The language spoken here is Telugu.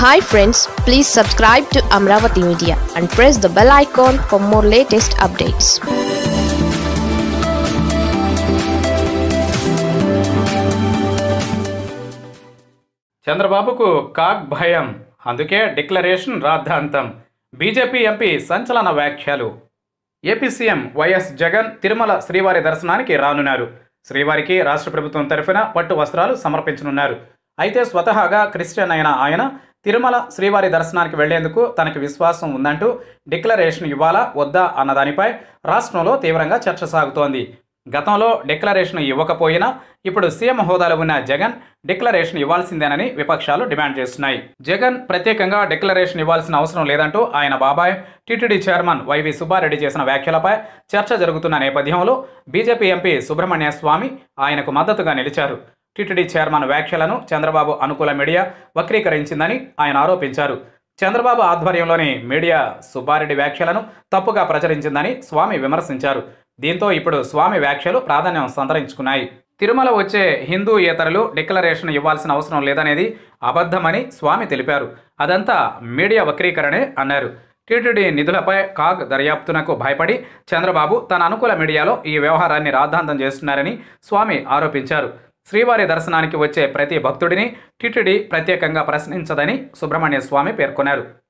hi friends please subscribe to Amaravati media and press the bell icon for more latest updates చంద్రబాబుకు కాగ్ భయం అందుకే డిక్లరేషన్ రాద్ధాంతం బీజేపీ ఎంపీ సంచలన వ్యాఖ్యలు AP CM YS Jagan Tirumala శ్రీవారి దర్శనానికి రానున్నారు శ్రీవారికి రాష్ట్ర ప్రభుత్వం తరఫున పట్టు వస్త్రాలు సమర్పించనున్నారు అయితే స్వతహాగా క్రిస్టియన్ అయిన ఆయన తిరుమల శ్రీవారి దర్శనానికి వెళ్లేందుకు తనకి విశ్వాసం ఉందంటూ డిక్లరేషన్ ఇవ్వాలా వద్దా అన్న దానిపై రాష్ట్రంలో తీవ్రంగా చర్చ సాగుతోంది గతంలో డిక్లరేషన్ ఇవ్వకపోయినా ఇప్పుడు సీఎం హోదాలో ఉన్న జగన్ డిక్లరేషన్ ఇవ్వాల్సిందేనని విపక్షాలు డిమాండ్ చేస్తున్నాయి జగన్ ప్రత్యేకంగా డిక్లరేషన్ ఇవ్వాల్సిన అవసరం లేదంటూ ఆయన బాబాయ్ టీటీడీ చైర్మన్ వైవి సుబ్బారెడ్డి చేసిన వ్యాఖ్యలపై చర్చ జరుగుతున్న నేపథ్యంలో బీజేపీ ఎంపీ సుబ్రహ్మణ్య స్వామి ఆయనకు మద్దతుగా నిలిచారు టీటీడీ చైర్మన్ వ్యాఖ్యలను చంద్రబాబు అనుకూల మీడియా వక్రీకరించిందని ఆయన ఆరోపించారు చంద్రబాబు ఆధ్వర్యంలోని మీడియా సుబ్బారెడ్డి వ్యాఖ్యలను తప్పుగా ప్రచురించిందని స్వామి విమర్శించారు దీంతో ఇప్పుడు స్వామి వ్యాఖ్యలు ప్రాధాన్యం సంతరించుకున్నాయి తిరుమల వచ్చే హిందూ ఏతరులు డిక్లరేషన్ ఇవ్వాల్సిన అవసరం లేదనేది అబద్ధమని స్వామి తెలిపారు అదంతా మీడియా వక్రీకరణే అన్నారు టీటీడీ నిధులపై కాగ్ దర్యాప్తునకు భయపడి చంద్రబాబు తన అనుకూల మీడియాలో ఈ వ్యవహారాన్ని రాద్ధాంతం చేస్తున్నారని స్వామి ఆరోపించారు శ్రీవారి దర్శనానికి వచ్చే ప్రతి భక్తుడిని టీటీడీ ప్రత్యేకంగా ప్రశ్నించదని సుబ్రహ్మణ్య స్వామి పేర్కొన్నారు